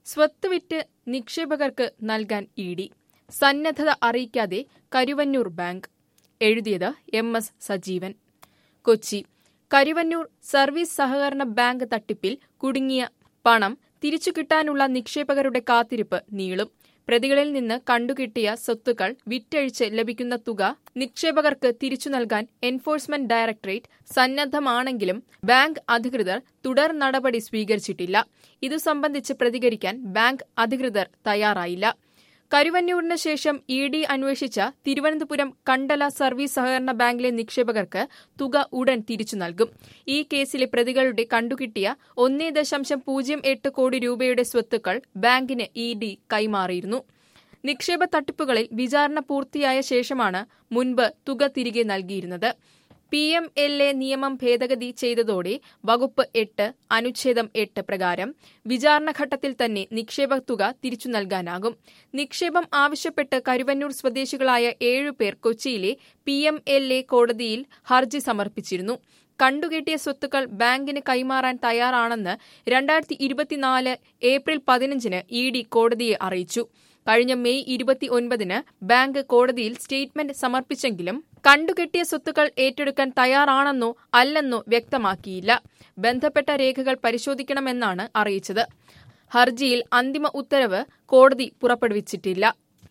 സ്വത്ത് വിറ്റ് നിക്ഷേപകർക്ക് നൽകാൻ ഇ ഡി സന്നദ്ധത അറിയിക്കാതെ കരുവന്നൂർ ബാങ്ക് എഴുതിയത് M S Sajeevan Kochi Karuvannur service സഹകരണ ബാങ്ക് തട്ടിപ്പിൽ കുടുങ്ങിയ പണം തിരിച്ചു കിട്ടാനുള്ള നിക്ഷേപകരുടെ കാത്തിരിപ്പ് നീളും പ്രതികളിൽ നിന്ന് കണ്ടുകിട്ടിയ സ്വത്തുക്കൾ വിറ്റഴിച്ച് ലഭിക്കുന്ന തുക നിക്ഷേപകർക്ക് തിരിച്ചു നൽകാൻ എൻഫോഴ്സ്മെന്റ് ഡയറക്ടറേറ്റ് സന്നദ്ധമാണെങ്കിലും ബാങ്ക് അധികൃതർ തുടർ നടപടി സ്വീകരിച്ചിട്ടില്ല ഇതു സംബന്ധിച്ച് പ്രതികരിക്കാൻ ബാങ്ക് അധികൃതർ തയ്യാറായില്ല കരുവന്നൂരിന് ശേഷം ഇ ഡി അന്വേഷിച്ച തിരുവനന്തപുരം കണ്ടല സർവീസ് സഹകരണ ബാങ്കിലെ നിക്ഷേപകർക്ക് തുക ഉടൻ തിരിച്ചു നൽകും ഈ കേസിലെ പ്രതികളുടെ കണ്ടുകിട്ടിയ ഒന്നേ ദശാംശം പൂജ്യം എട്ട് കോടി രൂപയുടെ സ്വത്തുക്കൾ ബാങ്കിന് ഇ ഡി കൈമാറിയിരുന്നു നിക്ഷേപ തട്ടിപ്പുകളിൽ വിചാരണ പൂർത്തിയായ ശേഷമാണ് മുൻപ് തുക തിരികെ നൽകിയിരുന്നത് പി എം എൽ എ നിയമം ഭേദഗതി ചെയ്തതോടെ വകുപ്പ് എട്ട് അനുച്ഛേദം എട്ട് പ്രകാരം വിചാരണഘട്ടത്തിൽ തന്നെ നിക്ഷേപ തുക തിരിച്ചു നൽകാനാകും നിക്ഷേപം ആവശ്യപ്പെട്ട് കരുവന്നൂർ സ്വദേശികളായ ഏഴുപേർ കൊച്ചിയിലെ പി എം എൽ എ കോടതിയിൽ ഹർജി സമർപ്പിച്ചിരുന്നു കണ്ടുകെട്ടിയ സ്വത്തുക്കൾ ബാങ്കിന് കൈമാറാൻ തയ്യാറാണെന്ന് രണ്ടായിരത്തി ഇരുപത്തിനാല് ഏപ്രിൽ പതിനഞ്ചിന് ഇ ഡി കോടതിയെ അറിയിച്ചു കഴിഞ്ഞ മെയ് ഇരുപത്തിയൊൻപതിന് ബാങ്ക് കോടതിയിൽ സ്റ്റേറ്റ്മെന്റ് സമർപ്പിച്ചെങ്കിലും കണ്ടുകെട്ടിയ സ്വത്തുക്കൾ ഏറ്റെടുക്കാൻ തയ്യാറാണെന്നോ അല്ലെന്നോ വ്യക്തമാക്കിയില്ല ബന്ധപ്പെട്ട രേഖകൾ പരിശോധിക്കണമെന്നാണ് അറിയിച്ചത് ഹർജിയിൽ അന്തിമ ഉത്തരവ് കോടതി പുറപ്പെടുവിച്ചിട്ടില്ല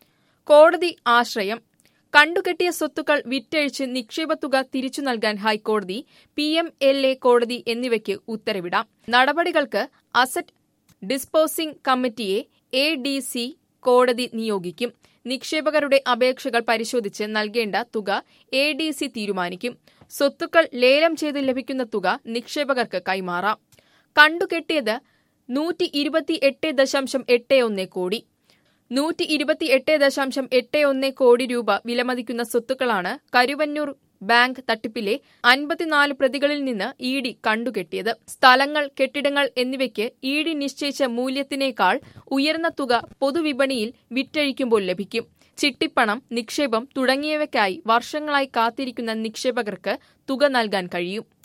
കോടതി ആശ്രയം കണ്ടുകെട്ടിയ സ്വത്തുക്കൾ വിറ്റഴിച്ച് നിക്ഷേപത്തുക തിരിച്ചു നൽകാൻ ഹൈക്കോടതി പി എം എൽ എ കോടതി എന്നിവയ്ക്ക് ഉത്തരവിടാം നടപടികൾക്ക് അസറ്റ് ഡിസ്പോസിംഗ് കമ്മിറ്റിയെ എ ഡി സി കോടതി നിയോഗിക്കും നിക്ഷേപകരുടെ അപേക്ഷകൾ പരിശോധിച്ച് നൽകേണ്ട തുക എ ഡി സി തീരുമാനിക്കും സ്വത്തുക്കൾ ലേലം ചെയ്ത് ലഭിക്കുന്ന തുക നിക്ഷേപകർക്ക് കൈമാറാം കണ്ടുകെട്ടിയത് നൂറ്റി ഇരുപത്തി എട്ട് ദശാംശം എട്ട് ഒന്ന് കോടി നൂറ്റി ഇരുപത്തി എട്ട് ദശാംശം എട്ട് ഒന്ന് കോടി രൂപ വിലമതിക്കുന്ന സ്വത്തുക്കളാണ് കരുവന്നൂർ ബാങ്ക് തട്ടിപ്പിലെ അൻപത്തിനാല് പ്രതികളിൽ നിന്ന് ഇ ഡി കണ്ടുകെട്ടിയത് സ്ഥലങ്ങൾ കെട്ടിടങ്ങൾ എന്നിവയ്ക്ക് ഇ ഡി നിശ്ചയിച്ച മൂല്യത്തിനേക്കാൾ ഉയർന്ന തുക പൊതുവിപണിയിൽ വിറ്റഴിക്കുമ്പോൾ ലഭിക്കും ചിട്ടിപ്പണം നിക്ഷേപം തുടങ്ങിയവയ്ക്കായി വർഷങ്ങളായി കാത്തിരിക്കുന്ന നിക്ഷേപകർക്ക് തുക നൽകാൻ കഴിയും